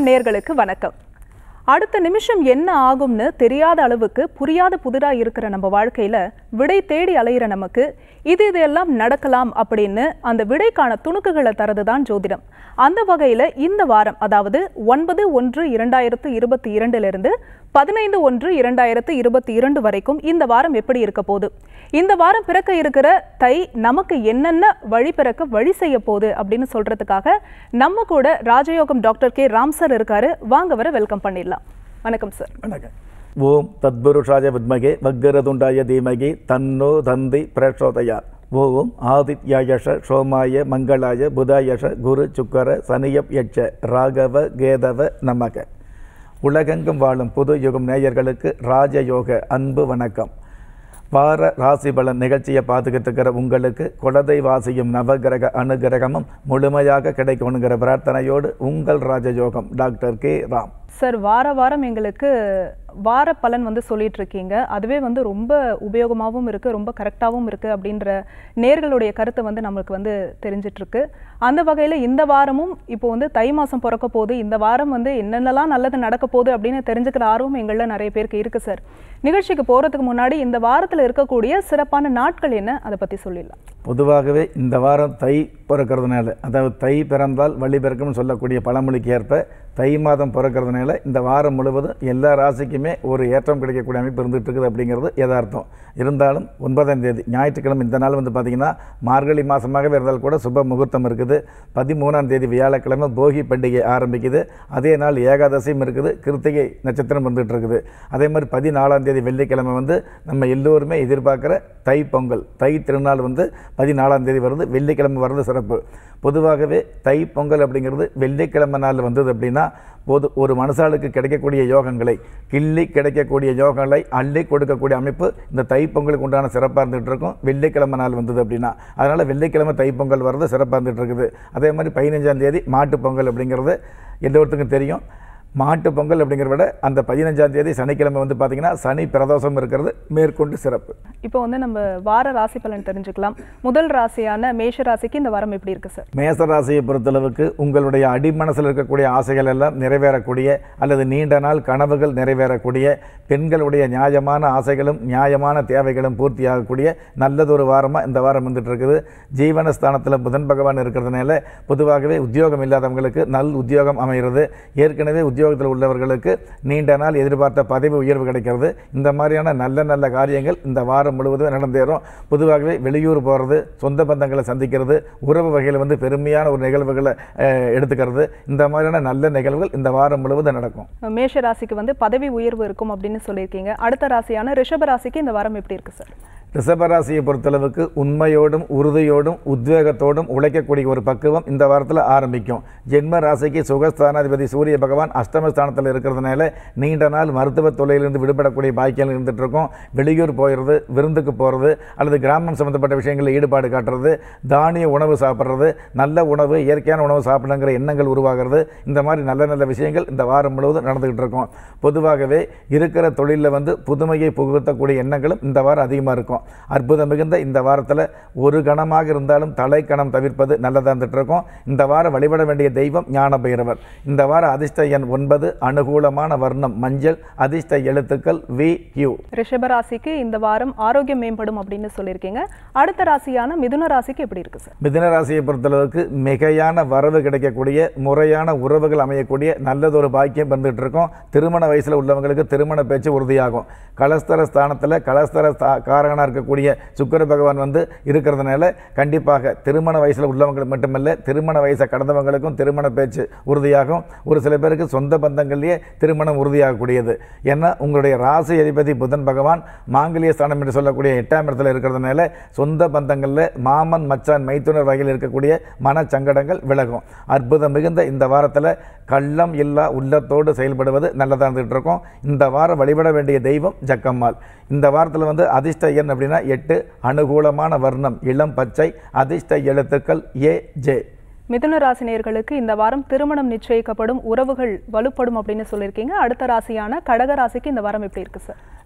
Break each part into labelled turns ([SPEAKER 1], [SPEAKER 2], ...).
[SPEAKER 1] யுகம் நேர்களுக்கு வணக்கம் அடுத்த நிமிஷம் என்ன ஆகும்னு தெரியாத அளவுக்கு புரியாத புதிரா இருக்கிற நம்ம வாழ்க்கையில விடை தேடி அலையிற நமக்கு இது இதெல்லாம் நடக்கலாம் அப்படின்னு அந்த விடைக்கான துணுக்குகளை தரதுதான் ஜோதிடம் அந்த வகையில இந்த வாரம் அதாவது ஒன்பது ஒன்று இரண்டாயிரத்து இருபத்தி இரண்டிலிருந்து பதினைந்து ஒன்று இரண்டாயிரத்து இருபத்தி இரண்டு வரைக்கும் இந்த வாரம் எப்படி இருக்க போகுது இந்த வாரம் பிறக்க இருக்கிற தை நமக்கு என்னென்ன வழி பிறக்க வழி செய்ய போகுது அப்படின்னு சொல்றதுக்காக நம்ம கூட ராஜயோகம் டாக்டர் கே ராம் சார் இருக்காரு வாங்க வர வெல்கம் பண்ணிடலாம் வணக்கம் சார்
[SPEAKER 2] வணக்கம் ஓம் தத்புருஷாய வித்மகே வக்கரதுண்டாய தீமகி தன்னோ தந்தி பிரச்சோதயா ஓம் ஆதித்யாயஷ சோமாய மங்களாய புதாயஷ குரு சுக்கர சனியப் யட்ச ராகவ கேதவ நமக உலகெங்கும் வாழும் புது யுகம் நேயர்களுக்கு ராஜயோக அன்பு வணக்கம் வார ராசி பலன் நிகழ்ச்சியை பார்த்துக்கிட்டு இருக்கிற உங்களுக்கு குலதெய்வாசியும் நவகிரக அனுகிரகமும் முழுமையாக கிடைக்கணுங்கிற பிரார்த்தனையோடு உங்கள் ராஜயோகம் டாக்டர் கே ராம்
[SPEAKER 1] சார் வார வாரம் எங்களுக்கு வார பலன் வந்து சொல்லிட்டு இருக்கீங்க அதுவே வந்து ரொம்ப உபயோகமாகவும் இருக்கு ரொம்ப கரெக்டாகவும் இருக்கு அப்படின்ற நேர்களுடைய கருத்தை வந்து நம்மளுக்கு வந்து தெரிஞ்சிட்டு இருக்கு அந்த வகையில் இந்த வாரமும் இப்போ வந்து தை மாதம் பிறக்க போகுது இந்த வாரம் வந்து என்னென்னலாம் நல்லது நடக்க போகுது அப்படின்னு தெரிஞ்சுக்கிற ஆர்வம் எங்களில் நிறைய பேருக்கு இருக்கு சார் நிகழ்ச்சிக்கு போகிறதுக்கு முன்னாடி இந்த வாரத்தில் இருக்கக்கூடிய சிறப்பான நாட்கள் என்ன அதை பற்றி சொல்லிடலாம்
[SPEAKER 2] பொதுவாகவே இந்த வாரம் தை பிறக்கிறதுனால அதாவது தை பிறந்தால் வழி பிறக்கும்னு சொல்லக்கூடிய பழமொழிக்கு ஏற்ப தை மாதம் பிறக்கிறதுனால இந்த வாரம் முழுவதும் எல்லா ராசிக்குமே ஒரு ஏற்றம் கிடைக்கக்கூடிய அமைப்பு இருந்துகிட்டு இருக்குது அப்படிங்கிறது யதார்த்தம் இருந்தாலும் ஒன்பதாம் தேதி ஞாயிற்றுக்கிழமை இந்த நாள் வந்து பார்த்திங்கன்னா மார்கழி மாதமாகவே இருந்தால் கூட சுப முகூர்த்தம் இருக்குது பதிமூணாம் தேதி வியாழக்கிழமை போகி பண்டிகை ஆரம்பிக்குது அதே நாள் ஏகாதசியும் இருக்குது கிருத்திகை நட்சத்திரம் வந்துட்டு இருக்குது அதே மாதிரி பதினாலாம் தேதி வெள்ளிக்கிழமை வந்து நம்ம எல்லோருமே எதிர்பார்க்குற தை பொங்கல் தை திருநாள் வந்து பதினாலாம் தேதி வருது வெள்ளிக்கிழமை வர்றது சிறப்பு பொதுவாகவே தை பொங்கல் அப்படிங்கிறது வெள்ளிக்கிழமை நாள் வந்தது அப்படின்னா பொது ஒரு மனுஷாளுக்கு கிடைக்கக்கூடிய யோகங்களை கிள்ளி கிடைக்கக்கூடிய யோகங்களை அள்ளி கொடுக்கக்கூடிய அமைப்பு இந்த தை பொங்கலுக்கு உண்டான சிறப்பாக இருந்துகிட்டு இருக்கும் வெள்ளிக்கிழமை நாள் வந்தது அப்படின்னா அதனால் வெள்ளிக்கிழமை தை பொங்கல் வர்றது சிறப்பாக இருந்துகிட்டு இருக்குது அதே மாதிரி பதினஞ்சாம் தேதி மாட்டுப் பொங்கல் அப்படிங்கிறது எல்லோருத்துக்கும் தெரியும் மாட்டு பொங்கல் அப்படிங்கிறத விட அந்த பதினஞ்சாம் தேதி சனிக்கிழமை வந்து பார்த்திங்கன்னா சனி பிரதோஷம் இருக்கிறது மேற்கொண்டு சிறப்பு
[SPEAKER 1] இப்போ வந்து நம்ம வார ராசி பலன் தெரிஞ்சுக்கலாம் முதல் ராசியான மேஷ ராசிக்கு இந்த வாரம் எப்படி இருக்கு சார்
[SPEAKER 2] மேச ராசியை பொறுத்தளவுக்கு உங்களுடைய அடிமனசில் இருக்கக்கூடிய ஆசைகள் எல்லாம் நிறைவேறக்கூடிய அல்லது நீண்ட நாள் கனவுகள் நிறைவேறக்கூடிய பெண்களுடைய நியாயமான ஆசைகளும் நியாயமான தேவைகளும் பூர்த்தியாகக்கூடிய நல்லதொரு வாரமாக இந்த வாரம் வந்துட்டு இருக்குது ஜீவனஸ்தானத்தில் புதன் பகவான் இருக்கிறதுனால பொதுவாகவே உத்தியோகம் இல்லாதவங்களுக்கு நல் உத்தியோகம் அமைகிறது ஏற்கனவே உத்தியோகத்தில் உள்ளவர்களுக்கு நீண்ட நாள் எதிர்பார்த்த பதவி உயர்வு கிடைக்கிறது இந்த மாதிரியான நல்ல நல்ல காரியங்கள் இந்த வாரம் முழுவதும் நடந்தேறும் பொதுவாகவே வெளியூர் போகிறது சொந்த பந்தங்களை சந்திக்கிறது உறவு வகையில் வந்து பெருமையான ஒரு நிகழ்வுகளை அஹ், எடுத்துக்கிறது இந்த மாதிரியான நல்ல நிகழ்வுகள் இந்த வாரம் முழுவதும் நடக்கும்
[SPEAKER 1] மேஷ ராசிக்கு வந்து பதவி உயர்வு இருக்கும் அப்படின்னு சொல்லியிருக்கீங்க அடுத்த ராசியான ரிஷப ராசிக்கு இந்த வாரம் எப்படி இருக்கு சார்
[SPEAKER 2] ரிஷபராசியை பொறுத்தளவுக்கு உண்மையோடும் உறுதியோடும் உத்வேகத்தோடும் உழைக்கக்கூடிய ஒரு பக்குவம் இந்த வாரத்தில் ஆரம்பிக்கும் ஜென்ம ராசிக்கு சுகஸ்தானாதிபதி சூரிய பகவான் அஷ்டமஸ்தானத்தில் இருக்கிறதுனால நீண்ட நாள் மருத்துவ தொழிலிருந்து விடுபடக்கூடிய பாக்கியம் இருந்துட்டு இருக்கும் வெளியூர் போயிடுறது விருந்துக்கு போகிறது அல்லது கிராமம் சம்மந்தப்பட்ட விஷயங்களில் ஈடுபாடு காட்டுறது தானிய உணவு சாப்பிட்றது நல்ல உணவு இயற்கையான உணவு சாப்பிடணுங்கிற எண்ணங்கள் உருவாகிறது இந்த மாதிரி நல்ல நல்ல விஷயங்கள் இந்த வாரம் முழுவதும் நடந்துகிட்டு இருக்கும் பொதுவாகவே இருக்கிற தொழிலில் வந்து புதுமையை புகுத்தக்கூடிய எண்ணங்களும் இந்த வாரம் அதிகமாக இருக்கும் அற்புதம் மிகுந்த இந்த வாரத்தில் ஒரு கணமாக இருந்தாலும் தலை கணம் தவிர்ப்பது நல்லதாக இருந்துட்டு இருக்கும் இந்த வாரம் வழிபட வேண்டிய தெய்வம் ஞான பைரவர் இந்த வார அதிர்ஷ்ட எண் ஒன்பது அனுகூலமான வர்ணம் மஞ்சள் அதிர்ஷ்ட எழுத்துக்கள் வி கியூ
[SPEAKER 1] ரிஷப ராசிக்கு இந்த வாரம் ஆரோக்கியம் மேம்படும் அப்படின்னு சொல்லியிருக்கீங்க அடுத்த ராசியான மிதுன ராசிக்கு எப்படி இருக்கு சார்
[SPEAKER 2] மிதுன ராசியை பொறுத்தளவுக்கு மிகையான வரவு கிடைக்கக்கூடிய முறையான உறவுகள் அமையக்கூடிய நல்லதொரு பாக்கியம் வந்துட்டு இருக்கும் திருமண வயசில் உள்ளவங்களுக்கு திருமண பேச்சு உறுதியாகும் கலஸ்தர ஸ்தானத்தில் கலஸ்தர ஸ்தா- காரகனாக இருக்கக்கூடிய சுக்கிர பகவான் வந்து இருக்கிறதுனால கண்டிப்பாக திருமண வயசில் உள்ளவங்களுக்கு மட்டுமல்ல திருமண வயசை கடந்தவங்களுக்கும் திருமண பேச்சு உறுதியாகும் ஒரு சில பேருக்கு சொந்த பந்தங்கள்லேயே திருமணம் உறுதியாகக்கூடியது ஏன்னா உங்களுடைய ராசி அதிபதி புதன் பகவான் மாங்கல்ய ஸ்தானம் என்று சொல்லக்கூடிய எட்டாம் இடத்துல இருக்கிறதுனால சொந்த பந்தங்களில் மாமன் மச்சான் மைத்துனர் வகையில் இருக்கக்கூடிய மனச்சங்கடங்கள் விலகும் அற்புதம் மிகுந்த இந்த வாரத்தில் கள்ளம் இல்லா உள்ளத்தோடு செயல்படுவது நல்லதாக இருந்துகிட்டு இருக்கும் இந்த வாரம் வழிபட வேண்டிய தெய்வம் ஜக்கம்மாள் இந்த வாரத்தில் வந்து அதிர்ஷ்ட எண் அப்படின்னா எட்டு அனுகூலமான வர்ணம் இளம் பச்சை அதிர்ஷ்ட எழுத்துக்கள் ஏ ஜே
[SPEAKER 1] மிதுன ராசி நேயர்களுக்கு இந்த வாரம் திருமணம் நிச்சயிக்கப்படும் உறவுகள் வலுப்படும் அப்படின்னு சொல்லியிருக்கீங்க அடுத்த ராசியான கடக ராசிக்கு இந்த வாரம் எப்படி இருக்கு சார்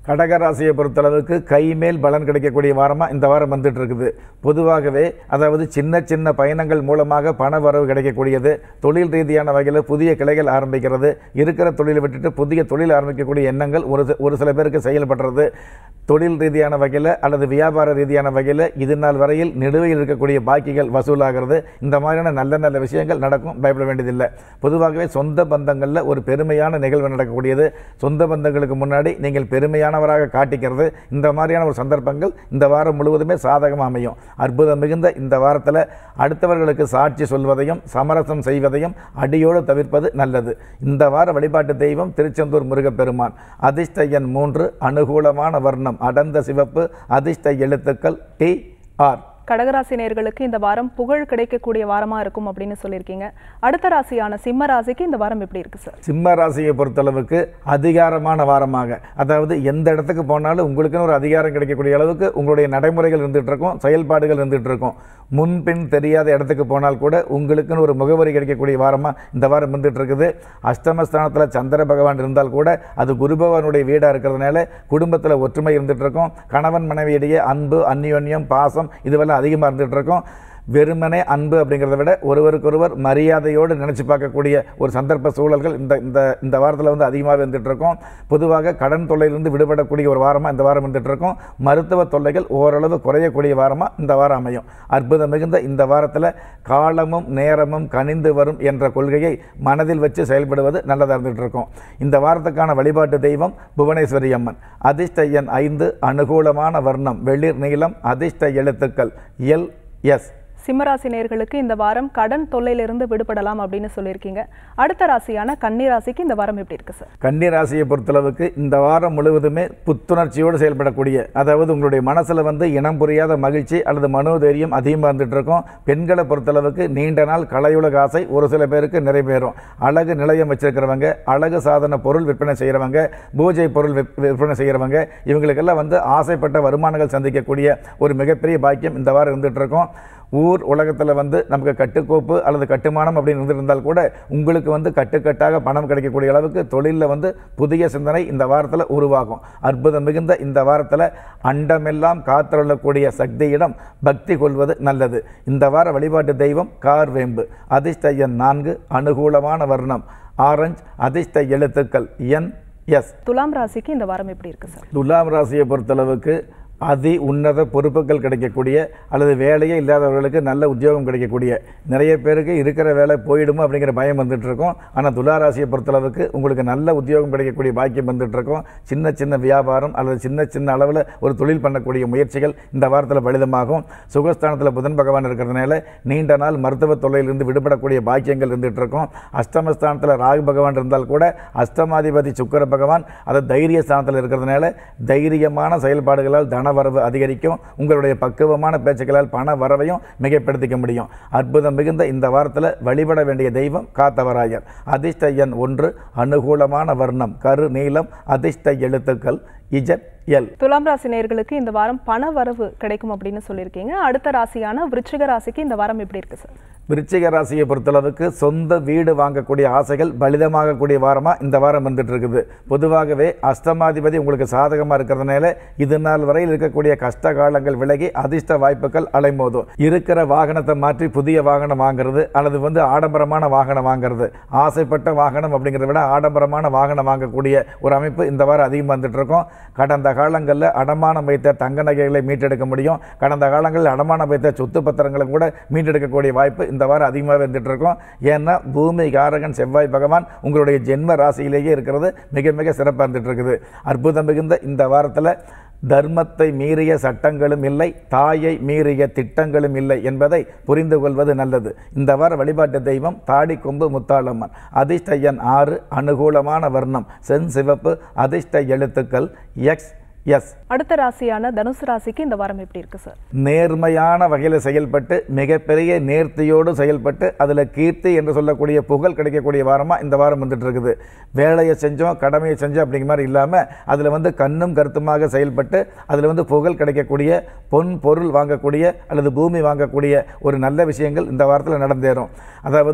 [SPEAKER 2] கடகராசியை பொறுத்தளவுக்கு கைமேல் பலன் கிடைக்கக்கூடிய வாரமாக இந்த வாரம் வந்துட்டு இருக்குது பொதுவாகவே அதாவது சின்ன சின்ன பயணங்கள் மூலமாக பண வரவு கிடைக்கக்கூடியது தொழில் ரீதியான வகையில் புதிய கிளைகள் ஆரம்பிக்கிறது இருக்கிற தொழிலை விட்டுட்டு புதிய தொழில் ஆரம்பிக்கக்கூடிய எண்ணங்கள் ஒரு சி- ஒரு சில பேருக்கு செயல்படுறது தொழில் ரீதியான வகையில் அல்லது வியாபார ரீதியான வகையில் இது நாள் வரையில் நிலுவையில் இருக்கக்கூடிய பாக்கிகள் வசூலாகிறது இந்த மாதிரியான நல்ல நல்ல விஷயங்கள் நடக்கும் பயப்பட வேண்டியதில்லை பொதுவாகவே சொந்த பந்தங்களில் ஒரு பெருமையான நிகழ்வு நடக்கக்கூடியது சொந்த பந்தங்களுக்கு முன்னாடி நீங்கள் பெருமையானவராக காட்டிக்கிறது இந்த மாதிரியான ஒரு சந்தர்ப்பங்கள் இந்த வாரம் முழுவதுமே சாதகமாக அமையும் அற்புதம் மிகுந்த இந்த வாரத்தில் அடுத்தவர்களுக்கு சாட்சி சொல்வதையும் சமரசம் செய்வதையும் அடியோடு தவிர்ப்பது நல்லது இந்த வார வழிபாட்டு தெய்வம் திருச்செந்தூர் முருகப்பெருமான் அதிர்ஷ்ட எண் மூன்று அனுகூலமான வர்ணம் அடர்ந்த சிவப்பு அதிர்ஷ்ட எழுத்துக்கள் டி ஆர்
[SPEAKER 1] கடகராசி நேயர்களுக்கு இந்த வாரம் புகழ் கிடைக்கக்கூடிய வாரமா இருக்கும் அப்படின்னு சொல்லியிருக்கீங்க அடுத்த ராசியான சிம்ம ராசிக்கு இந்த வாரம் எப்படி இருக்கு சார்
[SPEAKER 2] சிம்ம ராசியை பொறுத்தளவுக்கு அதிகாரமான வாரமாக அதாவது எந்த இடத்துக்கு போனாலும் உங்களுக்குன்னு ஒரு அதிகாரம் கிடைக்கக்கூடிய அளவுக்கு உங்களுடைய நடைமுறைகள் இருந்துகிட்டு இருக்கும் செயல்பாடுகள் இருந்துகிட்டு இருக்கும் முன்பின் தெரியாத இடத்துக்கு போனால் கூட உங்களுக்குன்னு ஒரு முகவரி கிடைக்கக்கூடிய வாரமாக இந்த வாரம் வந்துட்டு இருக்குது அஷ்டமஸ்தானத்தில் சந்திர பகவான் இருந்தால் கூட அது குரு பகவானுடைய வீடாக இருக்கிறதுனால குடும்பத்தில் ஒற்றுமை இருந்துட்டு இருக்கும் கணவன் மனைவியிடையே அன்பு அந்யோன்யம் பாசம் இதுவெல்லாம் அதிகமாக இருந்துட்டு இருக்கும் வெறுமனே அன்பு அப்படிங்கிறத விட ஒருவருக்கொருவர் மரியாதையோடு நினச்சி பார்க்கக்கூடிய ஒரு சந்தர்ப்ப சூழல்கள் இந்த இந்த இந்த வாரத்தில் வந்து அதிகமாக வந்துட்டு இருக்கும் பொதுவாக கடன் தொல்லையிலிருந்து விடுபடக்கூடிய ஒரு வாரமாக இந்த வாரம் வந்துட்டு இருக்கும் மருத்துவ தொல்லைகள் ஓரளவு குறையக்கூடிய வாரமாக இந்த வாரம் அமையும் அற்புதம் மிகுந்த இந்த வாரத்தில் காலமும் நேரமும் கனிந்து வரும் என்ற கொள்கையை மனதில் வச்சு செயல்படுவது நல்லதாக இருந்துட்டு இருக்கும் இந்த வாரத்துக்கான வழிபாட்டு தெய்வம் புவனேஸ்வரி அம்மன் அதிர்ஷ்ட எண் ஐந்து அனுகூலமான வர்ணம் வெளிர் நீளம் அதிர்ஷ்ட எழுத்துக்கள் எல் எஸ்
[SPEAKER 1] சிம்மராசி நேயர்களுக்கு இந்த வாரம் கடன் தொல்லையிலிருந்து விடுபடலாம் அப்படின்னு சொல்லியிருக்கீங்க அடுத்த ராசியான கன்னி ராசிக்கு இந்த வாரம் எப்படி இருக்கு சார்
[SPEAKER 2] கன்னி ராசியை பொறுத்தளவுக்கு இந்த வாரம் முழுவதுமே புத்துணர்ச்சியோடு செயல்படக்கூடிய அதாவது உங்களுடைய மனசில் வந்து இனம் புரியாத மகிழ்ச்சி அல்லது மனோதைரியம் அதிகமாக இருந்துட்டு இருக்கும் பெண்களை பொறுத்தளவுக்கு நீண்ட நாள் கலையுலக ஆசை ஒரு சில பேருக்கு நிறைவேறும் அழகு நிலையம் வச்சிருக்கிறவங்க அழகு சாதன பொருள் விற்பனை செய்கிறவங்க பூஜை பொருள் விப்- விற்பனை செய்கிறவங்க இவங்களுக்கெல்லாம் வந்து ஆசைப்பட்ட வருமானங்கள் சந்திக்கக்கூடிய ஒரு மிகப்பெரிய பாக்கியம் இந்த வாரம் இருந்துட்டு இருக்கும் ஊர் உலகத்தில் வந்து நமக்கு கட்டுக்கோப்பு அல்லது கட்டுமானம் அப்படின்னு இருந்திருந்தால் கூட உங்களுக்கு வந்து கட்டுக்கட்டாக பணம் கிடைக்கக்கூடிய அளவுக்கு தொழிலில் வந்து புதிய சிந்தனை இந்த வாரத்தில் உருவாகும் அற்புதம் மிகுந்த இந்த வாரத்தில் அண்டமெல்லாம் காத்தருளக்கூடிய சக்தியிடம் பக்தி கொள்வது நல்லது இந்த வார வழிபாட்டு தெய்வம் கார்வேம்பு அதிர்ஷ்ட எண் நான்கு அனுகூலமான வர்ணம் ஆரஞ்சு அதிர்ஷ்ட எழுத்துக்கள் என் எஸ்
[SPEAKER 1] துலாம் ராசிக்கு இந்த வாரம் எப்படி இருக்கு சார்
[SPEAKER 2] துலாம் ராசியை பொறுத்தளவுக்கு அதி உன்னத பொறுப்புகள் கிடைக்கக்கூடிய அல்லது வேலையே இல்லாதவர்களுக்கு நல்ல உத்தியோகம் கிடைக்கக்கூடிய நிறைய பேருக்கு இருக்கிற வேலை போயிடுமோ அப்படிங்கிற பயம் வந்துட்டு இருக்கும் ஆனால் துலா ராசியை பொறுத்தளவுக்கு உங்களுக்கு நல்ல உத்தியோகம் கிடைக்கக்கூடிய பாக்கியம் வந்துட்டு இருக்கும் சின்ன சின்ன வியாபாரம் அல்லது சின்ன சின்ன அளவில் ஒரு தொழில் பண்ணக்கூடிய முயற்சிகள் இந்த வாரத்தில் பலிதமாகும் சுகஸ்தானத்தில் புதன் பகவான் இருக்கிறதுனால நீண்ட நாள் மருத்துவ தொல்லையிலிருந்து விடுபடக்கூடிய பாக்கியங்கள் இருந்துட்டு இருக்கும் அஷ்டமஸ்தானத்தில் ராகு பகவான் இருந்தால் கூட அஷ்டமாதிபதி சுக்கிர பகவான் அது தைரிய ஸ்தானத்தில் இருக்கிறதுனால தைரியமான செயல்பாடுகளால் தனவரவு அதிகரிக்கும் உங்களுடைய பக்குவமான பேச்சுக்களால் பண வரவையும் மிகைப்படுத்திக்க முடியும் அற்புதம் மிகுந்த இந்த வாரத்தில் வழிபட வேண்டிய தெய்வம் காத்தவராயர் அதிர்ஷ்ட எண் ஒன்று அனுகூலமான வர்ணம் கரு நீளம் அதிர்ஷ்ட எழுத்துக்கள் இஜட் எல்
[SPEAKER 1] துலாம் ராசி நேயர்களுக்கு இந்த வாரம் பண வரவு கிடைக்கும் அப்படின்னு சொல்லியிருக்கீங்க அடுத்த ராசியான விருச்சிக ராசிக்கு இந்த வாரம் எப்படி இருக்கு சார்
[SPEAKER 2] விருச்சிக ராசியை பொறுத்தளவுக்கு சொந்த வீடு வாங்கக்கூடிய ஆசைகள் பலிதமாகக்கூடிய வாரமாக இந்த வாரம் வந்துட்டு இருக்குது பொதுவாகவே அஷ்டமாதிபதி உங்களுக்கு சாதகமாக இருக்கிறதுனால இது நாள் வரையில் இருக்கக்கூடிய கஷ்ட காலங்கள் விலகி அதிர்ஷ்ட வாய்ப்புகள் அலைமோதும் இருக்கிற வாகனத்தை மாற்றி புதிய வாகனம் வாங்குறது அல்லது வந்து ஆடம்பரமான வாகனம் வாங்குறது ஆசைப்பட்ட வாகனம் அப்படிங்கிறத விட ஆடம்பரமான வாகனம் வாங்கக்கூடிய ஒரு அமைப்பு இந்த வாரம் அதிகமாக வந்துட்டு இருக்கும் கடந்த காலங்களில் அடமானம் வைத்த தங்க நகைகளை மீட்டெடுக்க முடியும் கடந்த காலங்களில் அடமானம் வைத்த சொத்து பத்திரங்களை கூட மீட்டெடுக்கக்கூடிய வாய்ப்பு இந்த வாரம் அதிகமாக வந்துட்டு இருக்கும் ஏன்னா பூமி காரகன் செவ்வாய் பகவான் உங்களுடைய ஜென்ம ராசியிலேயே இருக்கிறது மிக மிக சிறப்பாக இருந்துட்டு இருக்குது அற்புதம் மிகுந்த இந்த வாரத்தில் தர்மத்தை மீறிய சட்டங்களும் இல்லை தாயை மீறிய திட்டங்களும் இல்லை என்பதை புரிந்து கொள்வது நல்லது இந்த வார வழிபாட்டு தெய்வம் தாடிக்கொம்பு முத்தாளம்மன் அதிர்ஷ்ட எண் ஆறு அனுகூலமான வர்ணம் சென் சிவப்பு அதிர்ஷ்ட எழுத்துக்கள் எக்ஸ் எஸ்
[SPEAKER 1] அடுத்த ராசியான தனுசு ராசிக்கு இந்த வாரம் எப்படி இருக்கு சார்
[SPEAKER 2] நேர்மையான வகையில் செயல்பட்டு மிகப்பெரிய நேர்த்தியோடு செயல்பட்டு அதில் கீர்த்தி என்று சொல்லக்கூடிய புகழ் கிடைக்கக்கூடிய வாரமாக இந்த வாரம் வந்துட்டு இருக்குது வேலையை செஞ்சோம் கடமையை செஞ்சோம் அப்படிங்கிற மாதிரி இல்லாமல் அதில் வந்து கண்ணும் கருத்துமாக செயல்பட்டு அதில் வந்து புகழ் கிடைக்கக்கூடிய பொன் பொருள் வாங்கக்கூடிய அல்லது பூமி வாங்கக்கூடிய ஒரு நல்ல விஷயங்கள் இந்த வாரத்தில் நடந்தேறும் அதாவது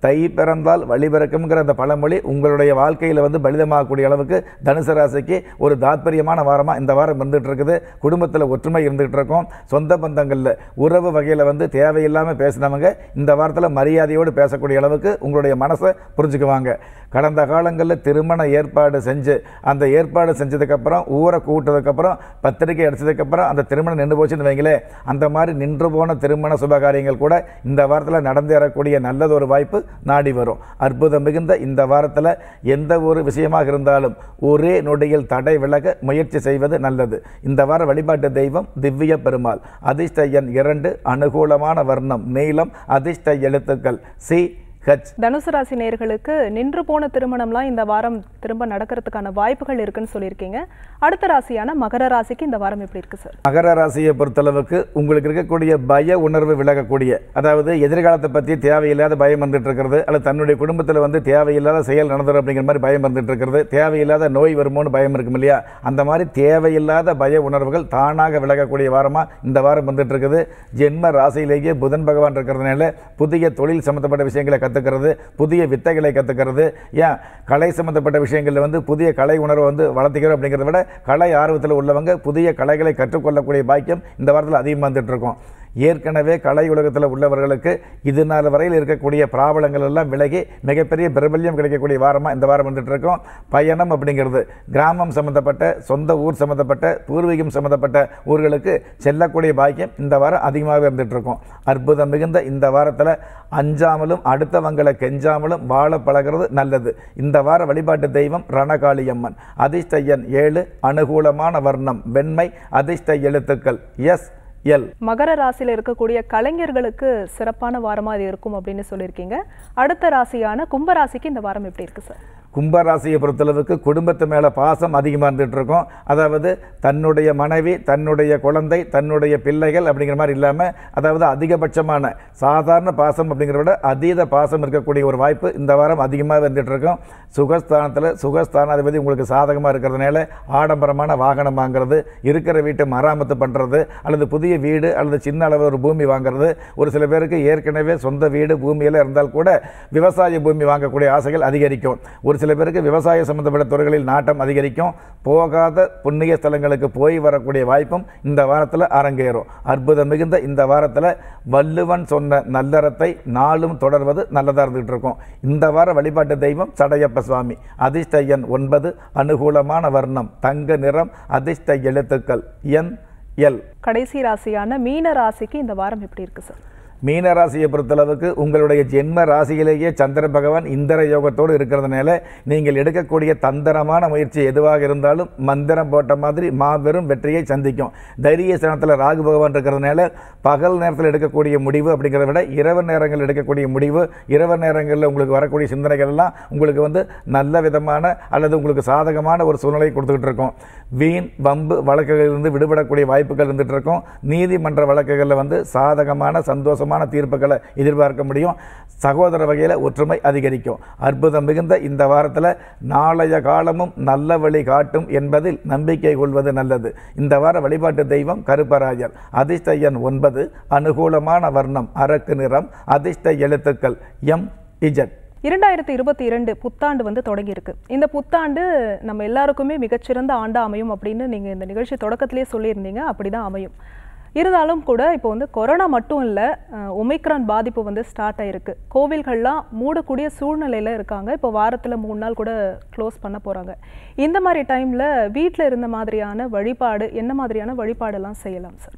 [SPEAKER 2] தை பிறந்தால் வழி பிறக்கும்ங்கிற அந்த பழமொழி உங்களுடைய வாழ்க்கையில் வந்து பலிதமாகக்கூடிய அளவுக்கு தனுசு ராசிக்கு ஒரு தாத்பரியமான வாரமாக இந்த வாரம் இருந்துகிட்டு இருக்குது குடும்பத்தில் ஒற்றுமை இருந்துகிட்டு இருக்கும் சொந்த பந்தங்களில் உறவு வகையில் வந்து தேவையில்லாமல் பேசினவங்க இந்த வாரத்தில் மரியாதையோடு பேசக்கூடிய அளவுக்கு உங்களுடைய மனசை புரிஞ்சுக்குவாங்க கடந்த காலங்களில் திருமண ஏற்பாடு செஞ்சு அந்த ஏற்பாடு செஞ்சதுக்கப்புறம் ஊரை கூட்டதுக்கப்புறம் பத்திரிக்கை அடிச்சதுக்கப்புறம் அந்த திருமணம் நின்று போச்சுன்னு வைங்களேன் அந்த மாதிரி நின்று போன திருமண சுபகாரியங்கள் கூட இந்த வாரத்தில் நடந்தேறக்கூடிய நல்லது ஒரு வாய்ப்பு நாடி வரும் அற்புதம் மிகுந்த இந்த வாரத்தில் எந்த ஒரு விஷயமாக இருந்தாலும் ஒரே நொடியில் தடை விலக முயற்சி செய்வது நல்லது இந்த வார வழிபாட்டு தெய்வம் திவ்ய பெருமாள் அதிர்ஷ்ட எண் இரண்டு அனுகூலமான வர்ணம் நீளம் அதிர்ஷ்ட எழுத்துக்கள் சி ஹெச்
[SPEAKER 1] தனுசு ராசி நேயர்களுக்கு நின்று போன திருமணம்லாம் இந்த வாரம் திரும்ப நடக்கிறதுக்கான வாய்ப்புகள் இருக்குன்னு சொல்லியிருக்கீங்க அடுத்த ராசியான மகர ராசிக்கு இந்த வாரம் எப்படி இருக்கு சார்
[SPEAKER 2] மகர ராசியை பொறுத்தளவுக்கு உங்களுக்கு இருக்கக்கூடிய பய உணர்வு விலகக்கூடிய அதாவது எதிர்காலத்தை பற்றி தேவையில்லாத பயம் வந்துட்டு இருக்கிறது அல்லது தன்னுடைய குடும்பத்தில் வந்து தேவையில்லாத செயல் நடந்துடும் அப்படிங்கிற மாதிரி பயம் வந்துட்டு இருக்கிறது தேவையில்லாத நோய் வருமோன்னு பயம் இருக்கும் இல்லையா அந்த மாதிரி தேவையில்லாத பய உணர்வுகள் தானாக விலகக்கூடிய வாரமாக இந்த வாரம் வந்துட்டு இருக்குது ஜென்ம ராசியிலேயே புதன் பகவான் இருக்கிறதுனால புதிய தொழில் சம்மந்தப்பட்ட விஷயங்களை கற்றுக்கிறது புதிய வித்தைகளை கற்றுக்கிறது ஏன் கலை சம்மந்தப்பட்ட விஷயங்களில் வந்து புதிய கலை உணர்வை வந்து வளர்த்திக்கிறோம் அப்படிங்கிறத விட கலை ஆர்வத்தில் உள்ளவங்க புதிய கலைகளை கற்றுக்கொள்ளக்கூடிய பாக்கியம் இந்த வாரத்தில் அதிகமாக வந்துட்டு இருக்கும் ஏற்கனவே கலை உலகத்தில் உள்ளவர்களுக்கு இது நாள் வரையில் இருக்கக்கூடிய பிராபலங்கள் எல்லாம் விலகி மிகப்பெரிய பிரபல்யம் கிடைக்கக்கூடிய வாரமாக இந்த வாரம் வந்துட்டு இருக்கோம் பயணம் அப்படிங்கிறது கிராமம் சம்மந்தப்பட்ட சொந்த ஊர் சம்மந்தப்பட்ட பூர்வீகம் சம்மந்தப்பட்ட ஊர்களுக்கு செல்லக்கூடிய பாக்கியம் இந்த வாரம் அதிகமாகவே இருந்துட்டு இருக்கும் அற்புதம் மிகுந்த இந்த வாரத்தில் அஞ்சாமலும் அடுத்தவங்களை கெஞ்சாமலும் வாழ பழகிறது நல்லது இந்த வார வழிபாட்டு தெய்வம் ரணகாளியம்மன் அதிர்ஷ்ட எண் ஏழு அனுகூலமான வர்ணம் வெண்மை அதிர்ஷ்ட எழுத்துக்கள் எஸ் எல்
[SPEAKER 1] மகர ராசியில் இருக்கக்கூடிய கலைஞர்களுக்கு சிறப்பான வாரமா இது இருக்கும் அப்படின்னு சொல்லியிருக்கீங்க அடுத்த ராசியான கும்ப ராசிக்கு இந்த வாரம் எப்படி இருக்கு சார்
[SPEAKER 2] கும்பராசியை பொறுத்தளவுக்கு குடும்பத்து மேலே பாசம் அதிகமாக இருந்துகிட்டு இருக்கும் அதாவது தன்னுடைய மனைவி தன்னுடைய குழந்தை தன்னுடைய பிள்ளைகள் அப்படிங்கிற மாதிரி இல்லாமல் அதாவது அதிகபட்சமான சாதாரண பாசம் அப்படிங்கிறத விட அதீத பாசம் இருக்கக்கூடிய ஒரு வாய்ப்பு இந்த வாரம் அதிகமாக வந்துட்டு இருக்கும் சுகஸ்தானத்தில் சுகஸ்தானாதிபதி உங்களுக்கு சாதகமாக இருக்கிறதுனால ஆடம்பரமான வாகனம் வாங்குறது இருக்கிற வீட்டை மராமத்து பண்ணுறது அல்லது புதிய வீடு அல்லது சின்ன அளவு ஒரு பூமி வாங்குறது ஒரு சில பேருக்கு ஏற்கனவே சொந்த வீடு பூமியெல்லாம் இருந்தால் கூட விவசாய பூமி வாங்கக்கூடிய ஆசைகள் அதிகரிக்கும் ஒரு சில பேருக்கு விவசாய சம்பந்தப்பட்ட துறைகளில் நாட்டம் அதிகரிக்கும் போகாத புண்ணிய ஸ்தலங்களுக்கு போய் வரக்கூடிய வாய்ப்பும் இந்த வாரத்தில் அரங்கேறும் அற்புதம் மிகுந்த இந்த வாரத்தில் வள்ளுவன் சொன்ன நல்லறத்தை நாளும் தொடர்வது நல்லதாக இருந்துகிட்டு இருக்கும் இந்த வார வழிபாட்டு தெய்வம் சடையப்ப சுவாமி அதிர்ஷ்ட எண் ஒன்பது அனுகூலமான வர்ணம் தங்க நிறம் அதிர்ஷ்ட எழுத்துக்கள் என் எல்
[SPEAKER 1] கடைசி ராசியான மீன ராசிக்கு இந்த வாரம் எப்படி இருக்கு சார்
[SPEAKER 2] மீன ராசியை பொறுத்தளவுக்கு உங்களுடைய ஜென்ம ராசியிலேயே சந்திர பகவான் இந்திர யோகத்தோடு இருக்கிறதுனால நீங்கள் எடுக்கக்கூடிய தந்திரமான முயற்சி எதுவாக இருந்தாலும் மந்திரம் போட்ட மாதிரி மாபெரும் வெற்றியை சந்திக்கும் தைரிய ஸ்தானத்தில் ராகு பகவான் இருக்கிறதுனால பகல் நேரத்தில் எடுக்கக்கூடிய முடிவு அப்படிங்கிறத விட இரவு நேரங்கள் எடுக்கக்கூடிய முடிவு இரவு நேரங்களில் உங்களுக்கு வரக்கூடிய சிந்தனைகள் எல்லாம் உங்களுக்கு வந்து நல்ல விதமான அல்லது உங்களுக்கு சாதகமான ஒரு சூழ்நிலை கொடுத்துக்கிட்டு இருக்கும் வீண் வம்பு வழக்குகளிலிருந்து விடுபடக்கூடிய வாய்ப்புகள் இருந்துகிட்டு இருக்கும் நீதிமன்ற வழக்குகளில் வந்து சாதகமான சந்தோஷமான தீர்ப்புகளை எதிர்பார்க்க முடியும் சகோதர வகையில் ஒற்றுமை அதிகரிக்கும் அற்புதம் மிகுந்த இந்த வாரத்தில் நாளைய காலமும் நல்ல வழி காட்டும் என்பதில் நம்பிக்கை கொள்வது நல்லது இந்த வார வழிபாட்டு தெய்வம் கருப்பராஜர் அதிர்ஷ்ட எண் ஒன்பது அனுகூலமான வர்ணம் அரக்கு நிறம் அதிர்ஷ்ட எழுத்துக்கள் எம் இஜட்
[SPEAKER 1] இரண்டாயிரத்தி இருபத்தி இரண்டு புத்தாண்டு வந்து தொடங்கியிருக்கு இந்த புத்தாண்டு நம்ம எல்லாருக்குமே மிகச்சிறந்த ஆண்டா அமையும் அப்படின்னு நீங்க இந்த நிகழ்ச்சி தொடக்கத்திலேயே சொல்லியிருந்தீங்க அப்படிதான் அமையும் இருந்தாலும் கூட இப்போ வந்து கொரோனா மட்டும் இல்லை ஒமிக்ரான் பாதிப்பு வந்து ஸ்டார்ட் ஆயிருக்கு கோவில்கள்லாம் மூடக்கூடிய சூழ்நிலையில் இருக்காங்க இப்போ வாரத்தில் மூணு நாள் கூட க்ளோஸ் பண்ண போகிறாங்க இந்த மாதிரி டைமில் வீட்டில் இருந்த மாதிரியான வழிபாடு என்ன மாதிரியான வழிபாடெல்லாம் செய்யலாம் சார்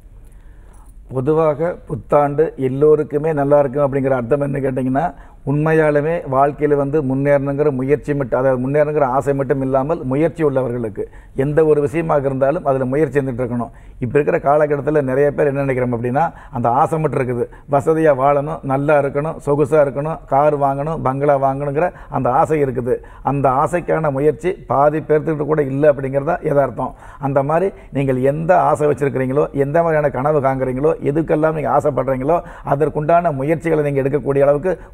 [SPEAKER 2] பொதுவாக புத்தாண்டு எல்லோருக்குமே நல்லா இருக்கும் அப்படிங்கிற அர்த்தம் என்ன கேட்டிங்கன்னா உண்மையாலுமே வாழ்க்கையில் வந்து முன்னேறணுங்கிற முயற்சி மட்டும் அதாவது முன்னேறணுங்கிற ஆசை மட்டும் இல்லாமல் முயற்சி உள்ளவர்களுக்கு எந்த ஒரு விஷயமாக இருந்தாலும் அதில் முயற்சி இருந்துட்டு இருக்கணும் இப்போ இருக்கிற காலகட்டத்தில் நிறைய பேர் என்ன நினைக்கிறோம் அப்படின்னா அந்த ஆசை மட்டும் இருக்குது வசதியாக வாழணும் நல்லா இருக்கணும் சொகுசாக இருக்கணும் கார் வாங்கணும் பங்களா வாங்கணுங்கிற அந்த ஆசை இருக்குது அந்த ஆசைக்கான முயற்சி பாதி பேர்த்துக்கிட்ட கூட இல்லை அப்படிங்கிறது தான் யதார்த்தம் அந்த மாதிரி நீங்கள் எந்த ஆசை வச்சுருக்கிறீங்களோ எந்த மாதிரியான கனவு காங்குறீங்களோ எதுக்கெல்லாம் நீங்கள் ஆசைப்படுறீங்களோ அதற்குண்டான முயற்சிகளை நீங்கள் எடுக்கக்கூடிய அளவுக்கு ஒரு பயிற்சி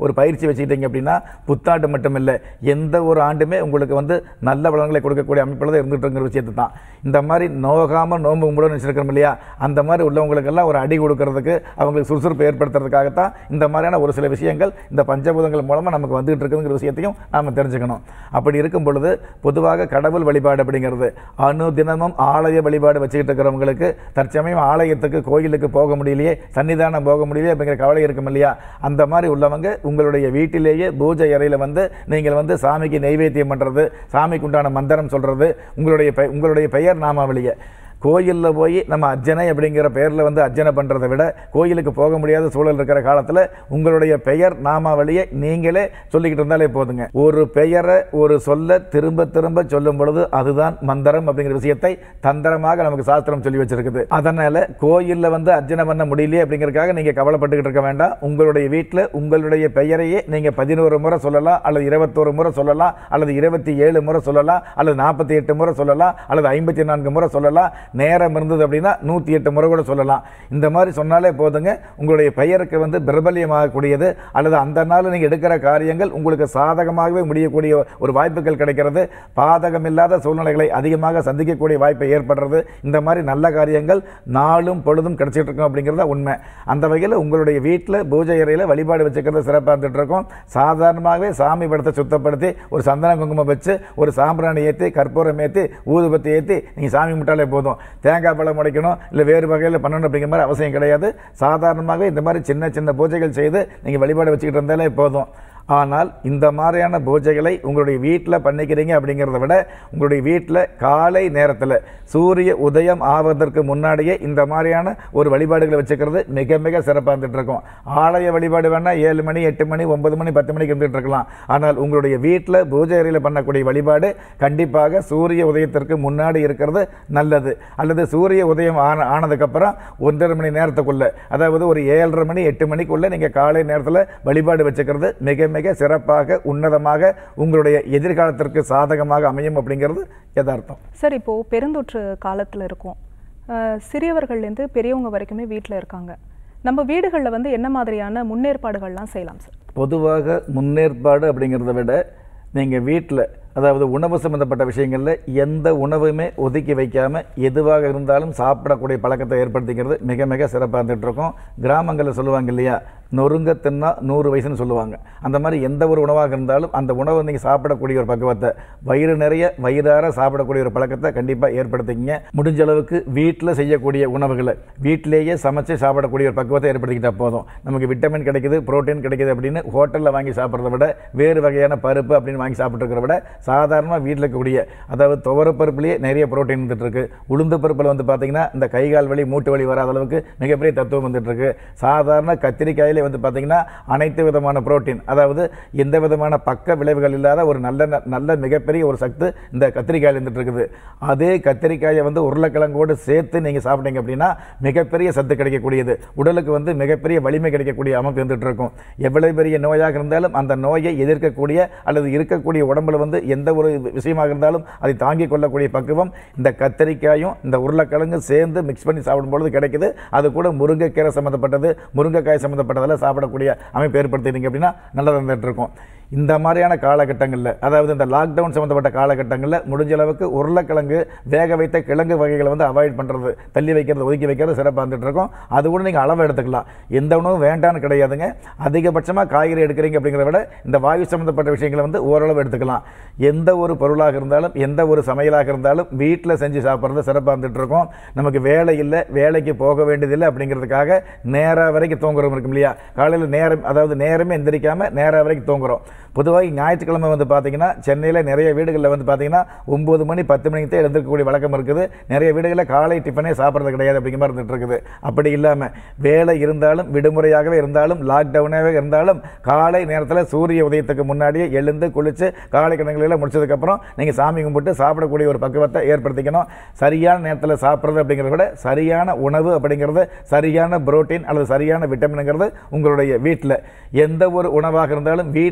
[SPEAKER 2] பயிற்சி வச்சுக்கிட்டீங்க அப்படின்னா புத்தாண்டு மட்டும் இல்லை எந்த ஒரு ஆண்டுமே உங்களுக்கு வந்து நல்ல பலன்களை கொடுக்கக்கூடிய அமைப்பில் தான் இருந்துட்டுங்கிற விஷயத்தை தான் இந்த மாதிரி நோகாமல் நோம்பு கும்பிடணும்னு வச்சிருக்கிறோம் இல்லையா அந்த மாதிரி உள்ளவங்களுக்கெல்லாம் ஒரு அடி கொடுக்கறதுக்கு அவங்களுக்கு சுறுசுறுப்பு ஏற்படுத்துறதுக்காகத்தான் இந்த மாதிரியான ஒரு சில விஷயங்கள் இந்த பஞ்சபூதங்கள் மூலமாக நமக்கு வந்துகிட்டு இருக்குதுங்கிற விஷயத்தையும் நாம் தெரிஞ்சுக்கணும் அப்படி இருக்கும் பொழுது பொதுவாக கடவுள் வழிபாடு அப்படிங்கிறது அணு தினமும் ஆலய வழிபாடு வச்சுக்கிட்டு இருக்கிறவங்களுக்கு தற்சமயம் ஆலயத்துக்கு கோயிலுக்கு போக முடியலையே சன்னிதானம் போக முடியலையே அப்படிங்கிற கவலை இருக்கும் இல்லையா அந்த மாதிரி உள்ளவங்க உங்களுடைய வீட்டிலேயே பூஜை அறையில் வந்து நீங்கள் வந்து சாமிக்கு நெய்வேத்தியம் பண்ணுறது சாமிக்கு உண்டான மந்திரம் சொல்கிறது உங்களுடைய பெ உங்களுடைய பெயர் நாமாவளியை கோயிலில் போய் நம்ம அர்ச்சனை அப்படிங்கிற பெயரில் வந்து அர்ச்சனை பண்ணுறதை விட கோயிலுக்கு போக முடியாத சூழல் இருக்கிற காலத்தில் உங்களுடைய பெயர் நாமாவளியை நீங்களே சொல்லிக்கிட்டு இருந்தாலே போதுங்க ஒரு பெயரை ஒரு சொல்ல திரும்ப திரும்ப சொல்லும் பொழுது அதுதான் மந்திரம் அப்படிங்கிற விஷயத்தை தந்திரமாக நமக்கு சாஸ்திரம் சொல்லி வச்சிருக்குது அதனால் கோயிலில் வந்து அர்ச்சனை பண்ண முடியலையே அப்படிங்கிறதுக்காக நீங்கள் கவலைப்பட்டுக்கிட்டு இருக்க வேண்டாம் உங்களுடைய வீட்டில் உங்களுடைய பெயரையே நீங்கள் பதினோரு முறை சொல்லலாம் அல்லது இருபத்தோரு முறை சொல்லலாம் அல்லது இருபத்தி ஏழு முறை சொல்லலாம் அல்லது நாற்பத்தி எட்டு முறை சொல்லலாம் அல்லது ஐம்பத்தி நான்கு முறை சொல்லலாம் நேரம் இருந்தது அப்படின்னா நூற்றி எட்டு முறை கூட சொல்லலாம் இந்த மாதிரி சொன்னாலே போதுங்க உங்களுடைய பெயருக்கு வந்து பிரபல்யமாகக்கூடியது அல்லது அந்த நாள் நீங்கள் எடுக்கிற காரியங்கள் உங்களுக்கு சாதகமாகவே முடியக்கூடிய ஒரு வாய்ப்புகள் கிடைக்கிறது பாதகம் இல்லாத சூழ்நிலைகளை அதிகமாக சந்திக்கக்கூடிய வாய்ப்பை ஏற்படுறது இந்த மாதிரி நல்ல காரியங்கள் நாளும் பொழுதும் கிடைச்சிட்டு இருக்கும் அப்படிங்கிறத உண்மை அந்த வகையில் உங்களுடைய வீட்டில் பூஜை அறையில் வழிபாடு வச்சுக்கிறது சிறப்பாக இருந்துட்டு இருக்கும் சாதாரணமாகவே சாமி படத்தை சுத்தப்படுத்தி ஒரு சந்தன குங்குமம் வச்சு ஒரு சாம்பிராணி ஏற்றி கற்பூரம் ஏற்றி ஊதுபத்தி ஏற்றி நீங்கள் சாமி முட்டாலே போதும் தேங்காய் பழம் உடைக்கணும் இல்லை வேறு வகையில் பண்ணணும் அப்படிங்கிற மாதிரி அவசியம் கிடையாது சாதாரணமாகவே இந்த மாதிரி சின்ன சின்ன பூஜைகள் செய்து நீங்கள் வழிபாடு வச்சுக்கிட்டு இருந்தாலே போதும் ஆனால் இந்த மாதிரியான பூஜைகளை உங்களுடைய வீட்டில் பண்ணிக்கிறீங்க அப்படிங்கிறத விட உங்களுடைய வீட்டில் காலை நேரத்தில் சூரிய உதயம் ஆவதற்கு முன்னாடியே இந்த மாதிரியான ஒரு வழிபாடுகளை வச்சுக்கிறது மிக மிக சிறப்பாக இருந்துட்டு இருக்கும் ஆலய வழிபாடு வேணால் ஏழு மணி எட்டு மணி ஒன்பது மணி பத்து மணிக்கு இருந்துட்டு இருக்கலாம் ஆனால் உங்களுடைய வீட்டில் பூஜை அறையில் பண்ணக்கூடிய வழிபாடு கண்டிப்பாக சூரிய உதயத்திற்கு முன்னாடி இருக்கிறது நல்லது அல்லது சூரிய உதயம் ஆன ஆனதுக்கப்புறம் ஒன்றரை மணி நேரத்துக்குள்ள அதாவது ஒரு ஏழரை மணி எட்டு மணிக்குள்ளே நீங்கள் காலை நேரத்தில் வழிபாடு வச்சுக்கிறது மிக மிக சிறப்பாக உன்னதமாக உங்களுடைய எதிர்காலத்திற்கு சாதகமாக அமையும் அப்படிங்கிறது யதார்த்தம்
[SPEAKER 1] சார் இப்போ பெருந்தொற்று காலத்துல இருக்கோம் அஹ், சிறியவர்கள்லேருந்து பெரியவங்க வரைக்குமே வீட்டில் இருக்காங்க நம்ம வீடுகளில் வந்து என்ன மாதிரியான முன்னேற்பாடுகள்லாம் செய்யலாம் சார்
[SPEAKER 2] பொதுவாக முன்னேற்பாடு அப்படிங்கிறத விட நீங்கள் வீட்டில் அதாவது உணவு சம்மந்தப்பட்ட விஷயங்களில் எந்த உணவுமே ஒதுக்கி வைக்காமல் எதுவாக இருந்தாலும் சாப்பிடக்கூடிய பழக்கத்தை ஏற்படுத்திக்கிறது மிக மிக சிறப்பாக இருந்துகிட்டு இருக்கும் கிராமங்களில் சொல்லுவாங்க இல்லையா நொறுங்க தின்னா நூறு வயசுன்னு சொல்லுவாங்க அந்த மாதிரி எந்த ஒரு உணவாக இருந்தாலும் அந்த உணவை நீங்கள் சாப்பிடக்கூடிய ஒரு பக்குவத்தை வயிறு நிறைய வயிறார சாப்பிடக்கூடிய ஒரு பழக்கத்தை கண்டிப்பாக ஏற்படுத்திக்கிங்க முடிஞ்ச அளவுக்கு வீட்டில் செய்யக்கூடிய உணவுகளை வீட்டிலேயே சமைச்சு சாப்பிடக்கூடிய ஒரு பக்குவத்தை ஏற்படுத்திக்கிட்டா போதும் நமக்கு விட்டமின் கிடைக்குது புரோட்டீன் கிடைக்குது அப்படின்னு ஹோட்டலில் வாங்கி சாப்பிட்றத விட வேறு வகையான பருப்பு அப்படின்னு வாங்கி சாப்பிட்ருக்கிறத விட சாதாரணமாக வீட்டில் இருக்கக்கூடிய அதாவது துவர பருப்புலேயே நிறைய புரோட்டீன் வந்துட்டு இருக்கு உளுந்து பருப்பில் வந்து பார்த்தீங்கன்னா இந்த கை கால் வலி மூட்டு வலி வராத அளவுக்கு மிகப்பெரிய தத்துவம் வந்துட்டு இருக்கு சாதாரண கத்திரிக்காயிலே வந்து பார்த்தீங்கன்னா அனைத்து விதமான புரோட்டீன் அதாவது எந்த விதமான பக்க விளைவுகள் இல்லாத ஒரு நல்ல ந- நல்ல மிகப்பெரிய ஒரு சத்து இந்த கத்திரிக்காயில் இருந்துட்டு இருக்குது அதே கத்திரிக்காயை வந்து உருளைக்கிழங்கோடு சேர்த்து நீங்கள் சாப்பிட்டீங்க அப்படின்னா மிகப்பெரிய சத்து கிடைக்கக்கூடியது உடலுக்கு வந்து மிகப்பெரிய வலிமை கிடைக்கக்கூடிய அமைப்பு இருந்துட்டு இருக்கும் எவ்வளவு பெரிய நோயாக இருந்தாலும் அந்த நோயை எதிர்க்கக்கூடிய அல்லது இருக்கக்கூடிய உடம்புல வந்து எந்த ஒரு விஷயமாக இருந்தாலும் அதை தாங்கிக் கொள்ளக்கூடிய பக்குவம் இந்த கத்திரிக்காயும் இந்த உருளைக்கிழங்கும் சேர்ந்து மிக்ஸ் பண்ணி சாப்பிடும்பொழுது கிடைக்குது அது கூட முருங்கைக்கீரை சம்மந்தப்பட்டது முருங்கைக்காய் சம்மந்தப்பட்டதெல்லாம் சாப்பிடக்கூடிய அமைப்பு ஏற்படுத்தினீங்க அப்படின்னா நல்லதாக இருந்துட்டு இருக்கும் இந்த மாதிரியான காலகட்டங்களில் அதாவது இந்த லாக்டவுன் சம்மந்தப்பட்ட காலகட்டங்களில் முடிஞ்ச அளவுக்கு உருளைக்கிழங்கு வேக வைத்த கிழங்கு வகைகளை வந்து அவாய்ட் பண்ணுறது தள்ளி வைக்கிறது ஒதுக்கி வைக்கிறது சிறப்பாக இருந்துட்டு இருக்கும் அது கூட நீங்கள் அளவு எடுத்துக்கலாம் எந்த உணவும் வேண்டான்னு கிடையாதுங்க அதிகபட்சமாக காய்கறி எடுக்கிறீங்க அப்படிங்கிறத விட இந்த வாயு சம்மந்தப்பட்ட விஷயங்களை வந்து ஓரளவு எடுத்துக்கலாம் எந்த ஒரு பொருளாக இருந்தாலும் எந்த ஒரு சமையலாக இருந்தாலும் வீட்டில் செஞ்சு சாப்பிட்றது சிறப்பாக இருந்துட்டு இருக்கும் நமக்கு வேலை இல்லை வேலைக்கு போக வேண்டியதில்லை அப்படிங்கிறதுக்காக நேராக வரைக்கும் தூங்குறோம் இருக்கும் இல்லையா காலையில் நேரம் அதாவது நேரமே எந்திரிக்காமல் நேராக வரைக்கும் தூங்குறோம் பொதுவாக ஞாயிற்றுக்கிழமை வந்து பார்த்தீங்கன்னா சென்னையில் நிறைய வீடுகளில் வந்து பார்த்தீங்கன்னா ஒம்பது மணி பத்து மணிக்கு தான் எழுந்திருக்கக்கூடிய வழக்கம் இருக்குது நிறைய வீடுகளில் காலை டிஃபனே சாப்பிட்றது கிடையாது அப்படிங்கிற மாதிரி இருந்துட்டு இருக்குது அப்படி இல்லாமல் வேலை இருந்தாலும் விடுமுறையாகவே இருந்தாலும் லாக்டவுனாகவே இருந்தாலும் காலை நேரத்தில் சூரிய உதயத்துக்கு முன்னாடியே எழுந்து குளித்து காலை கிணங்களில் முடிச்சதுக்கப்புறம் நீங்கள் சாமி கும்பிட்டு சாப்பிடக்கூடிய ஒரு பக்குவத்தை ஏற்படுத்திக்கணும் சரியான நேரத்தில் சாப்பிட்றது அப்படிங்கிறத விட சரியான உணவு அப்படிங்கிறது சரியான புரோட்டீன் அல்லது சரியான விட்டமினுங்கிறது உங்களுடைய வீட்டில் எந்த ஒரு உணவாக இருந்தாலும் வீட்டில் சமைச்ச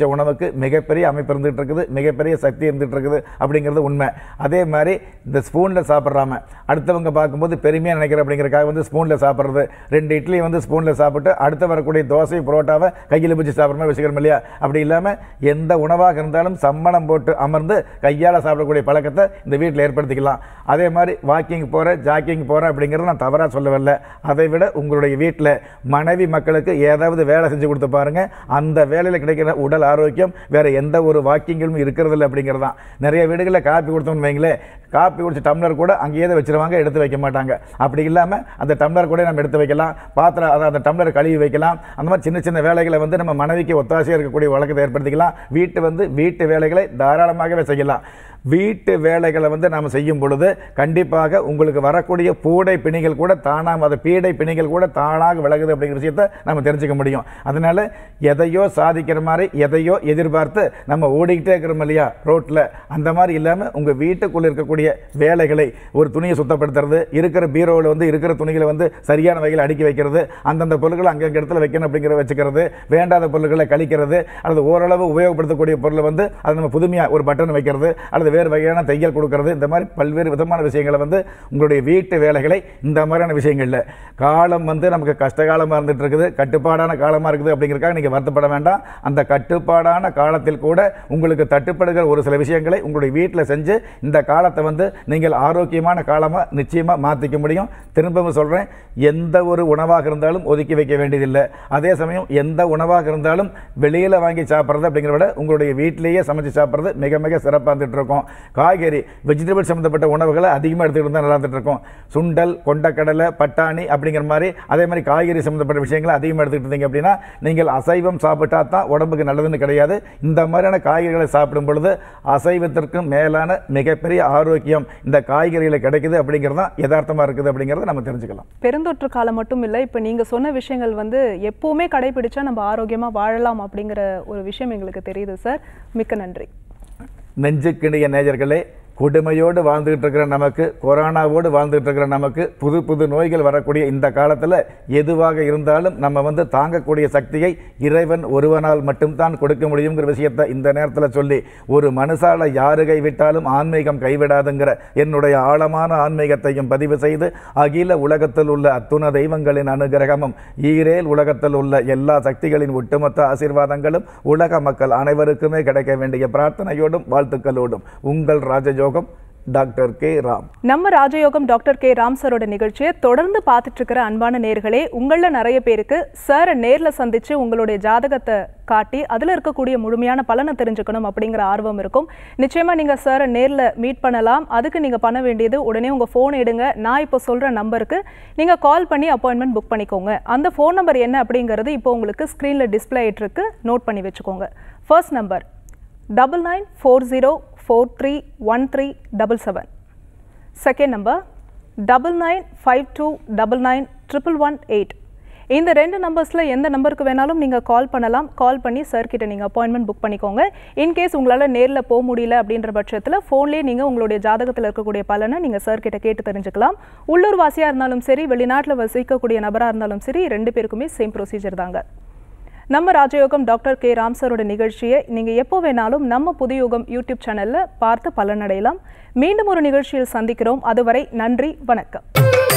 [SPEAKER 2] உணவுக்கு மிகப்பெரிய அமைப்பு இருந்துகிட்டு இருக்குது மிகப்பெரிய சக்தி இருந்துகிட்டு இருக்குது அப்படிங்கிறது உண்மை அதே மாதிரி இந்த ஸ்பூனில் சாப்பிட்றாம அடுத்தவங்க பார்க்கும்போது பெருமையாக நினைக்கிற அப்படிங்கிறக்காக வந்து ஸ்பூனில் சாப்பிட்றது ரெண்டு இட்லி வந்து ஸ்பூனில் சாப்பிட்டு அடுத்து வரக்கூடிய தோசை புரோட்டாவை கையில் பிடிச்சி சாப்பிட்ற மாதிரி வச்சுக்கிறோம் இல்லையா அப்படி இல்லாமல் எந்த உணவாக இருந்தாலும் சம்மணம் போட்டு அமர்ந்து கையால் சாப்பிடக்கூடிய பழக்கத்தை இந்த வீட்டில் ஏற்படுத்திக்கலாம் அதே மாதிரி வாக்கிங் போகிறேன் ஜாக்கிங் போகிறேன் அப்படிங்கிறத நான் தவறாக சொல்ல வரல அதை விட உங்களுடைய வீட்டில் மனைவி மக்களுக்கு ஏதாவது வேலை செஞ்சு கொடுத்து பாருங்க அந்த வேலையில் கிடைக்கிற உடல் ஆரோக்கியம் வேற எந்த ஒரு வாக்கிங்களும் இருக்கிறதில்ல அப்படிங்கிறது தான் நிறைய வீடுகளில் காப்பி கொடுத்தோம்னு வைங்களேன் காப்பி குடிச்ச டம்ளர் கூட அங்கேயே தான் வச்சிருவாங்க எடுத்து வைக்க மாட்டாங்க அப்படி இல்லாமல் அந்த டம்ளர் கூட நம்ம எடுத்து வைக்கலாம் பாத்திரம் அதை அந்த டம்ளர் கழுவி வைக்கலாம் அந்த மாதிரி சின்ன சின்ன வேலைகளை வந்து நம்ம மனைவிக்கு ஒத்தாசையாக இருக்கக்கூடிய வழக்கத்தை ஏற்படுத்திக்கலாம் வீட்டு வந்து வீட்டு வேலைகளை தாராளமாகவே செய்யலாம் வீட்டு வேலைகளை வந்து நாம் செய்யும் பொழுது கண்டிப்பாக உங்களுக்கு வரக்கூடிய பூடை பிணிகள் கூட தானாக அது பீடை பிணிகள் கூட தானாக விலகுது அப்படிங்கிற விஷயத்தை நம்ம தெரிஞ்சுக்க முடியும் அதனால எதையோ சாதிக்கிற மாதிரி எதையோ எதிர்பார்த்து நம்ம ஓடிக்கிட்டே இருக்கிறோம் இல்லையா ரோட்டில் அந்த மாதிரி இல்லாமல் உங்கள் வீட்டுக்குள்ளே இருக்கக்கூடிய வேலைகளை ஒரு துணியை சுத்தப்படுத்துறது இருக்கிற பீரோவில் வந்து இருக்கிற துணிகளை வந்து சரியான வகையில் அடுக்கி வைக்கிறது அந்தந்த பொருட்களை அங்கங்க இடத்துல வைக்கணும் அப்படிங்கிற வச்சுக்கிறது வேண்டாத பொருட்களை கழிக்கிறது அல்லது ஓரளவு உபயோகப்படுத்தக்கூடிய பொருளை வந்து அதை நம்ம புதுமையாக ஒரு பட்டன் வைக்கிறது அல்லது வேறு வகையான தையல் கொடுக்கறது இந்த மாதிரி பல்வேறு விதமான விஷயங்களை வந்து உங்களுடைய வீட்டு வேலைகளை இந்த மாதிரியான விஷயங்களில் காலம் வந்து நமக்கு கஷ்டகாலமாக இருந்துட்டு இருக்குது கட்டுப்பாடான காலமாக இருக்குது அப்படிங்கிறதுக்காக நீங்கள் வருத்தப்பட வேண்டாம் அந்த கட்டுப்பாடான காலத்தில் கூட உங்களுக்கு தட்டுப்படுகிற ஒரு சில விஷயங்களை உங்களுடைய வீட்டில் செஞ்சு இந்த காலத்தை வந்து நீங்கள் ஆரோக்கியமான காலமாக நிச்சயமாக மாற்றிக்க முடியும் திரும்பவும் சொல்கிறேன் எந்த ஒரு உணவாக இருந்தாலும் ஒதுக்கி வைக்க வேண்டியதில்லை அதே சமயம் எந்த உணவாக இருந்தாலும் வெளியில் வாங்கி சாப்பிட்றது அப்படிங்கிறத விட உங்களுடைய வீட்டிலேயே சமைச்சு சாப்பிட்றது மிக மிக சிறப்பாக இருந்துட்டு இருக்கும் காய்கறி வெஜிடபிள் சம்மந்தப்பட்ட உணவுகளை அதிகமாக எடுத்துக்கிட்டு தான் நல்லா இருந்துட்டு இருக்கும் சுண்டல் கொண்டக்கடலை பட்டாணி அப்படிங்கிற மாதிரி அதே மாதிரி காய்கறி சம்மந்தப்பட்ட விஷயங்களை அதிகமாக எடுத்துக்கிட்டு இருந்தீங்க அப்படின்னா நீங்கள் அசைவம் சாப்பிட்டா தான் உடம்புக்கு நல்லதுன்னு கிடையாது இந்த மாதிரியான காய்கறிகளை சாப்பிடும் பொழுது அசைவத்திற்கும் மேலான மிகப்பெரிய ஆரோக்கியம் இந்த காய்கறிகளை கிடைக்குது அப்படிங்கிறது தான் யதார்த்தமாக இருக்குது அப்படிங்கிறத நம்ம தெரிஞ்சுக்கலாம்
[SPEAKER 1] பெருந்தொற்று காலம் மட்டும் இல்லை இப்போ நீங்க சொன்ன விஷயங்கள் வந்து எப்பவுமே கடைபிடிச்சா நம்ம ஆரோக்கியமா வாழலாம் அப்படிங்கிற ஒரு விஷயம் எங்களுக்கு தெரியுது சார் மிக்க நன்றி
[SPEAKER 2] நெஞ்சுக்கிணிய நேயர்களே கொடுமையோடு வாழ்ந்துகிட்டு இருக்கிற நமக்கு கொரோனாவோடு வாழ்ந்துகிட்டு இருக்கிற நமக்கு புது புது நோய்கள் வரக்கூடிய இந்த காலத்தில் எதுவாக இருந்தாலும் நம்ம வந்து தாங்கக்கூடிய சக்தியை இறைவன் ஒருவனால் மட்டும்தான் கொடுக்க முடியுங்கிற விஷயத்தை இந்த நேரத்தில் சொல்லி ஒரு மனுஷால யாரு கைவிட்டாலும் ஆன்மீகம் கைவிடாதுங்கிற என்னுடைய ஆழமான ஆன்மீகத்தையும் பதிவு செய்து அகில உலகத்தில் உள்ள அத்துண தெய்வங்களின் அனுகிரகமும் ஈரேல் உலகத்தில் உள்ள எல்லா சக்திகளின் ஒட்டுமொத்த ஆசீர்வாதங்களும் உலக மக்கள் அனைவருக்குமே கிடைக்க வேண்டிய பிரார்த்தனையோடும் வாழ்த்துக்களோடும் உங்கள் ராஜயோகம் டாக்டர் கே ராம்
[SPEAKER 1] நம்ம ராஜயோகம் டாக்டர் கே ராம் சரோட நிகழ்ச்சியை தொடர்ந்து பார்த்துட்டு இருக்கிற அன்பான நேர்களே உங்களில் நிறைய பேருக்கு சாரை நேரில் சந்திச்சு உங்களுடைய ஜாதகத்தை காட்டி அதில் இருக்கக்கூடிய முழுமையான பலனை தெரிஞ்சுக்கணும் அப்படிங்கிற ஆர்வம் இருக்கும் நிச்சயமா நீங்க சாரை நேரில் மீட் பண்ணலாம் அதுக்கு நீங்க பண்ண வேண்டியது உடனே உங்க ஃபோன் எடுங்க நான் இப்போ சொல்ற நம்பருக்கு நீங்க கால் பண்ணி அப்பாயின்மெண்ட் புக் பண்ணிக்கோங்க அந்த ஃபோன் நம்பர் என்ன அப்படிங்கிறது இப்போ உங்களுக்கு ஸ்க்ரீனில் டிஸ்பிளே ஆயிட்டிருக்கு நோட் பண்ணி வச்சுக்கோங்க first number double nine four zero four three one three double seven second number double nine five two double nine triple one eight இந்த ரெண்டு நம்பர்ஸில் எந்த நம்பருக்கு வேணாலும் நீங்கள் கால் பண்ணலாம் கால் பண்ணி சார் கிட்ட நீங்கள் அப்பாயின்மெண்ட் புக் பண்ணிக்கோங்க இன்கேஸ் உங்களால் நேரில் போக முடியல அப்படின்ற பட்சத்தில் ஃபோன்லேயே நீங்கள் உங்களுடைய ஜாதகத்தில் இருக்கக்கூடிய பலனை நீங்கள் சார் கிட்ட கேட்டு தெரிஞ்சுக்கலாம் உள்ளூர் வாசியாக இருந்தாலும் சரி வெளிநாட்டில் வசிக்கக்கூடிய நபராக இருந்தாலும் சரி ரெண்டு பேருக்குமே சேம் ப்ரொசீஜர் தாங்க நம்ம ராஜயோகம் டாக்டர் கே ராம் சரோட நிகழ்ச்சியை நீங்கள் எப்போ வேணாலும் நம்ம புதுயுகம் யூடியூப் சேனலில் பார்த்து பலனடையலாம் மீண்டும் ஒரு நிகழ்ச்சியில் சந்திக்கிறோம் அதுவரை நன்றி வணக்கம்